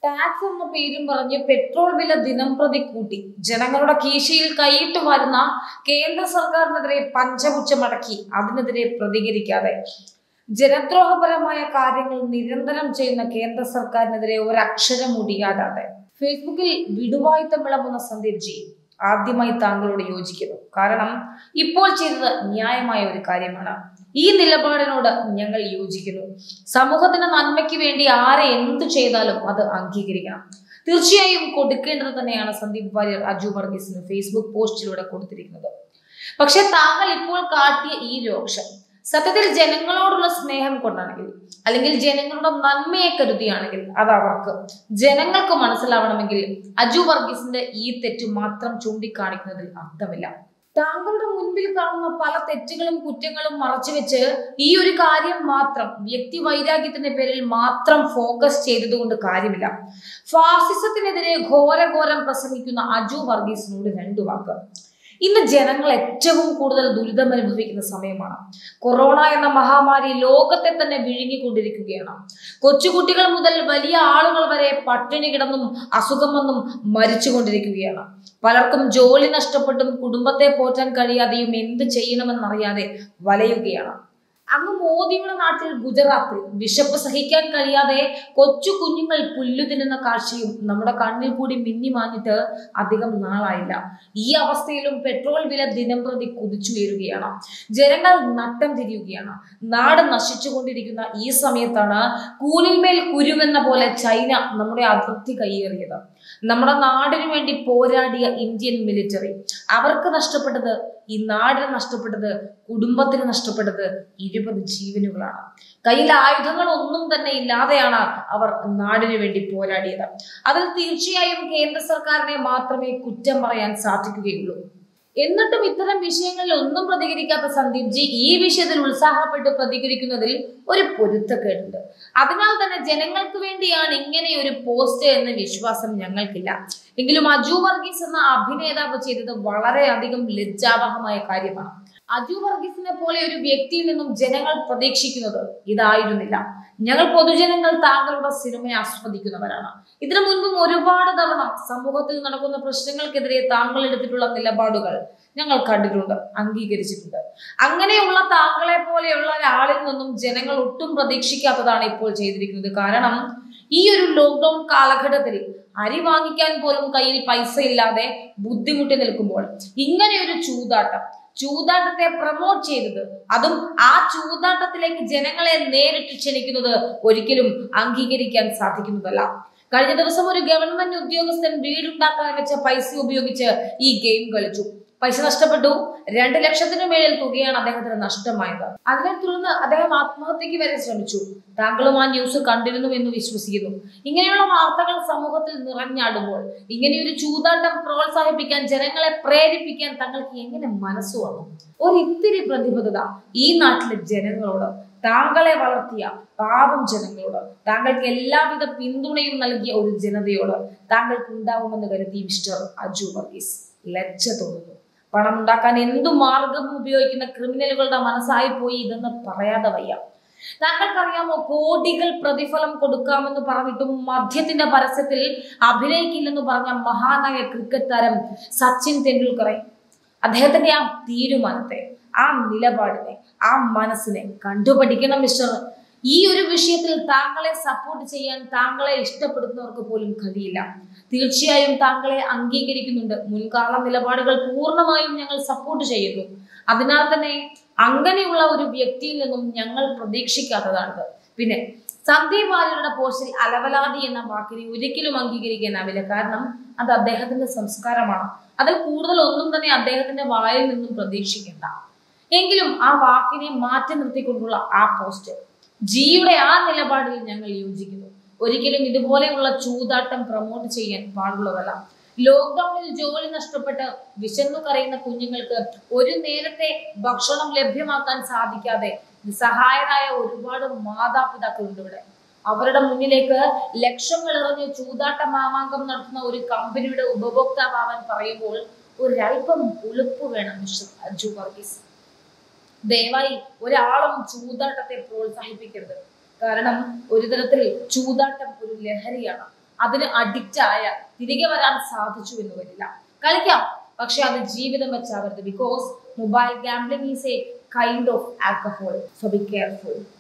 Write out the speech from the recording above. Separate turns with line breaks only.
tax എന്ന പേരും പറഞ്ഞ് പെട്രോൾ വില ദിനം പ്രതി കൂട്ടി ജനങ്ങളുടെ കീശയിൽ കൈയിട്ട് വരുന്ന കേന്ദ്ര സർക്കാരിനെതിരെ പഞ്ചപുച്ഛമടക്കി അതിനെതിരെ പ്രതികരിക്കാതെ ജനദ്രോഹപരമായ കാര്യങ്ങൾ നിരന്തരം ചെയ്യുന്ന കേന്ദ്ര സർക്കാരിനെതിരെ ഒരക്ഷരം മുടിയാടാതെ ഫേസ്ബുക്കിൽ വിടുവായുത്തം വിളമ്പുന്ന സന്ദീപ് ജി ആദ്യമായി താങ്കളോട് യോജിക്കുന്നു കാരണം ഇപ്പോൾ ചെയ്തത് ന്യായമായ ഒരു കാര്യമാണ് ഈ നിലപാടിനോട് ഞങ്ങൾ യോജിക്കുന്നു സമൂഹത്തിന് നന്മയ്ക്ക് വേണ്ടി ആരെ എന്ത് ചെയ്താലും അത് അംഗീകരിക്കണം തീർച്ചയായും കൊടുക്കേണ്ടത് തന്നെയാണ് സന്ദീപ് വാര്യർ അജു വർഗീസിന് ഫേസ്ബുക്ക് പോസ്റ്റിലൂടെ കൊടുത്തിരിക്കുന്നത് പക്ഷെ താങ്കൾ ഇപ്പോൾ കാട്ടിയ ഈ രോക്ഷം സത്യത്തിൽ ജനങ്ങളോടുള്ള സ്നേഹം കൊണ്ടാണെങ്കിൽ അല്ലെങ്കിൽ ജനങ്ങളുടെ നന്മയെ കരുതിയാണെങ്കിൽ അത് അവർക്ക് ജനങ്ങൾക്ക് മനസ്സിലാവണമെങ്കിൽ അജു വർഗീസിന്റെ ഈ തെറ്റ് മാത്രം ചൂണ്ടിക്കാണിക്കുന്നതിൽ അർത്ഥമില്ല താങ്കളുടെ മുൻപിൽ കാണുന്ന പല തെറ്റുകളും കുറ്റങ്ങളും മറച്ചുവെച്ച് ഈ ഒരു കാര്യം മാത്രം വ്യക്തി വൈരാഗ്യത്തിന്റെ പേരിൽ മാത്രം ഫോക്കസ് ചെയ്തതുകൊണ്ട് കാര്യമില്ല ഫാസിസത്തിനെതിരെ ഘോരഘോരം പ്രസംഗിക്കുന്ന അജു വർഗീസിനോട് രണ്ടു വാക്ക് ഇന്ന് ജനങ്ങൾ ഏറ്റവും കൂടുതൽ ദുരിതം അനുഭവിക്കുന്ന സമയമാണ് കൊറോണ എന്ന മഹാമാരി ലോകത്തെ തന്നെ വിഴുങ്ങിക്കൊണ്ടിരിക്കുകയാണ് കൊച്ചുകുട്ടികൾ മുതൽ വലിയ ആളുകൾ വരെ പട്ടിണി കിടന്നും അസുഖം വന്നും മരിച്ചുകൊണ്ടിരിക്കുകയാണ് പലർക്കും ജോലി നഷ്ടപ്പെട്ടും കുടുംബത്തെ പോറ്റാൻ കഴിയാതെയും എന്ത് ചെയ്യണമെന്നറിയാതെ വലയുകയാണ് അങ്ങ് മോദിയുടെ നാട്ടിൽ ഗുജറാത്തിൽ വിശപ്പ് സഹിക്കാൻ കഴിയാതെ കൊച്ചു കുഞ്ഞുങ്ങൾ പുല്ലു തിന്നുന്ന കാഴ്ചയും നമ്മുടെ കണ്ണിൽ കൂടി മിന്നി മാഞ്ഞിട്ട് അധികം നാളായില്ല ഈ അവസ്ഥയിലും പെട്രോൾ വില ദിനം പ്രതി കുതിച്ചുയരുകയാണ് ജനങ്ങൾ നട്ടം തിരിയുകയാണ് നാട് നശിച്ചുകൊണ്ടിരിക്കുന്ന ഈ സമയത്താണ് കൂനിന്മേൽ കുരുവെന്ന പോലെ ചൈന നമ്മുടെ അതിർത്തി കയ്യേറിയത് നമ്മുടെ നാടിനു വേണ്ടി പോരാടിയ ഇന്ത്യൻ മിലിറ്ററി അവർക്ക് നഷ്ടപ്പെട്ടത് ഈ നാടിന് നഷ്ടപ്പെട്ടത് കുടുംബത്തിന് നഷ്ടപ്പെട്ടത് ഇരുപത് ജീവനുകളാണ് കയ്യിൽ ആയുധങ്ങളൊന്നും തന്നെ ഇല്ലാതെയാണ് അവർ നാടിനു വേണ്ടി പോരാടിയത് അതിൽ തീർച്ചയായും കേന്ദ്ര സർക്കാരിനെ മാത്രമേ കുറ്റം പറയാൻ സാധിക്കുകയുള്ളൂ എന്നിട്ടും ഇത്തരം വിഷയങ്ങളിൽ ഒന്നും പ്രതികരിക്കാത്ത സന്ദീപ് ജി ഈ വിഷയത്തിൽ ഉത്സാഹപ്പെട്ട് പ്രതികരിക്കുന്നതിൽ ഒരു പൊരുത്തക്കേടുണ്ട് അതിനാൽ തന്നെ ജനങ്ങൾക്ക് വേണ്ടിയാണ് ഇങ്ങനെ ഒരു പോസ്റ്റ് എന്ന വിശ്വാസം ഞങ്ങൾക്കില്ല എങ്കിലും അജു വർഗീസ് എന്ന അഭിനേതാവ് ചെയ്തത് വളരെയധികം ലജ്ജാവഹമായ കാര്യമാണ് അജു വർഗീസിനെ പോലെ ഒരു വ്യക്തിയിൽ നിന്നും ജനങ്ങൾ പ്രതീക്ഷിക്കുന്നത് ഇതായിരുന്നില്ല ഞങ്ങൾ പൊതുജനങ്ങൾ താങ്കളുടെ സിനിമ ആസ്വദിക്കുന്നവരാണ് ഇതിനു മുൻപും ഒരുപാട് തവണ സമൂഹത്തിൽ നടക്കുന്ന പ്രശ്നങ്ങൾക്കെതിരെ താങ്കൾ എടുത്തിട്ടുള്ള നിലപാടുകൾ ഞങ്ങൾ കണ്ടിട്ടുണ്ട് അംഗീകരിച്ചിട്ടുണ്ട് അങ്ങനെയുള്ള താങ്കളെ പോലെയുള്ള ഒരാളിൽ നിന്നും ജനങ്ങൾ ഒട്ടും പ്രതീക്ഷിക്കാത്തതാണ് ഇപ്പോൾ ചെയ്തിരിക്കുന്നത് കാരണം ഈ ഒരു ലോക്ക്ഡൌൺ കാലഘട്ടത്തിൽ അരി വാങ്ങിക്കാൻ പോലും കയ്യിൽ പൈസ ഇല്ലാതെ ബുദ്ധിമുട്ടി നിൽക്കുമ്പോൾ ഇങ്ങനെ ഒരു ചൂതാട്ടം ചൂതാട്ടത്തെ പ്രൊമോട്ട് ചെയ്തത് അതും ആ ചൂതാട്ടത്തിലേക്ക് ജനങ്ങളെ നേരിട്ട് ക്ഷണിക്കുന്നത് ഒരിക്കലും അംഗീകരിക്കാൻ സാധിക്കുന്നതല്ല കഴിഞ്ഞ ദിവസം ഒരു ഗവൺമെന്റ് ഉദ്യോഗസ്ഥൻ വീടുണ്ടാക്കാൻ വെച്ച പൈസ ഉപയോഗിച്ച് ഈ ഗെയിം കളിച്ചു പൈസ നഷ്ടപ്പെട്ടു രണ്ട് ലക്ഷത്തിന് മേളിൽ തുകയാണ് അദ്ദേഹത്തിന് നഷ്ടമായത് അതിനെ തുടർന്ന് അദ്ദേഹം ആത്മഹത്യക്ക് വരെ ശ്രമിച്ചു താങ്കളും ആ ന്യൂസ് കണ്ടിരുന്നു എന്ന് വിശ്വസിക്കുന്നു ഇങ്ങനെയുള്ള വാർത്തകൾ സമൂഹത്തിൽ നിറഞ്ഞാടുമ്പോൾ ഇങ്ങനെയൊരു ചൂതാട്ടം പ്രോത്സാഹിപ്പിക്കാൻ ജനങ്ങളെ പ്രേരിപ്പിക്കാൻ തങ്ങൾക്ക് എങ്ങനെ മനസ്സ് വന്നു ഒരിത്തിരി പ്രതിബദ്ധത ഈ നാട്ടിലെ ജനങ്ങളോട് താങ്കളെ വളർത്തിയ പാവം ജനങ്ങളോട് താങ്കൾക്ക് എല്ലാവിധ പിന്തുണയും നൽകിയ ഒരു ജനതയോട് താങ്കൾക്ക് ഉണ്ടാവുമെന്ന് കരുതി മിസ്റ്റർ അജു വർഗീസ് ലജ്ജ തോന്നുന്നു പണം ഉണ്ടാക്കാൻ എന്തു മാർഗം ഉപയോഗിക്കുന്ന ക്രിമിനലുകളുടെ മനസ്സായി പോയി ഇതെന്ന് പറയാതെ വയ്യ താങ്കൾക്കറിയാമോ കോടികൾ പ്രതിഫലം കൊടുക്കാമെന്ന് പറഞ്ഞിട്ടും മദ്യത്തിന്റെ പരസ്യത്തിൽ അഭിനയിക്കില്ലെന്ന് പറഞ്ഞ മഹാനായ ക്രിക്കറ്റ് താരം സച്ചിൻ തെണ്ടുൽക്കറെ അദ്ദേഹത്തിന്റെ ആ തീരുമാനത്തെ ആ നിലപാടിനെ ആ മനസ്സിനെ കണ്ടുപഠിക്കണം മിസ്റ്റർ ഈ ഒരു വിഷയത്തിൽ താങ്കളെ സപ്പോർട്ട് ചെയ്യാൻ താങ്കളെ ഇഷ്ടപ്പെടുന്നവർക്ക് പോലും കഴിയില്ല തീർച്ചയായും താങ്കളെ അംഗീകരിക്കുന്നുണ്ട് മുൻകാല നിലപാടുകൾ പൂർണ്ണമായും ഞങ്ങൾ സപ്പോർട്ട് ചെയ്യുന്നു അതിനാൽ തന്നെ അങ്ങനെയുള്ള ഒരു വ്യക്തിയിൽ നിന്നും ഞങ്ങൾ പ്രതീക്ഷിക്കാത്തതാണിത് പിന്നെ സന്ദീപ് വാര്യരുടെ പോസ്റ്റിൽ അലവലാതി എന്ന വാക്കിനെ ഒരിക്കലും അംഗീകരിക്കാനാവില്ല കാരണം അത് അദ്ദേഹത്തിന്റെ സംസ്കാരമാണ് അതിൽ കൂടുതൽ ഒന്നും തന്നെ അദ്ദേഹത്തിന്റെ വായിൽ നിന്നും പ്രതീക്ഷിക്കേണ്ട എങ്കിലും ആ വാക്കിനെ മാറ്റി നിർത്തിക്കൊണ്ടുള്ള ആ പോസ്റ്റ് ജിയുടെ ആ നിലപാടിൽ ഞങ്ങൾ യോജിക്കുന്നു ഒരിക്കലും ഇതുപോലെയുള്ള ചൂതാട്ടം പ്രൊമോട്ട് ചെയ്യാൻ പാടുള്ളതല്ല ലോക്ക്ഡൌണിൽ ജോലി നഷ്ടപ്പെട്ട് വിശന്നു കരയുന്ന കുഞ്ഞുങ്ങൾക്ക് ഒരു നേരത്തെ ഭക്ഷണം ലഭ്യമാക്കാൻ സാധിക്കാതെ നിസ്സഹായരായ ഒരുപാട് മാതാപിതാക്കളുണ്ട് ഇവിടെ അവരുടെ മുന്നിലേക്ക് ലക്ഷങ്ങൾ എറിഞ്ഞ് ചൂതാട്ട മാമാങ്കം നടത്തുന്ന ഒരു കമ്പനിയുടെ ഉപഭോക്താവാൻ പറയുമ്പോൾ ഒരല്പം ഉളുപ്പ് വേണം മിസ്റ്റർ അജു വർഗീസ് ദയവായി ഒരാളും ചൂതാട്ടത്തെ പ്രോത്സാഹിപ്പിക്കരുത് കാരണം ഒരു തരത്തിൽ ചൂതാട്ടം ഒരു ലഹരിയാണ് അതിന് അഡിക്റ്റ് ആയ തിരികെ വരാൻ സാധിച്ചു എന്ന് വരില്ല കളിക്കാം പക്ഷെ അത് ജീവിതം വെച്ചാവരുത് because mobile gambling is a kind of alcohol so be careful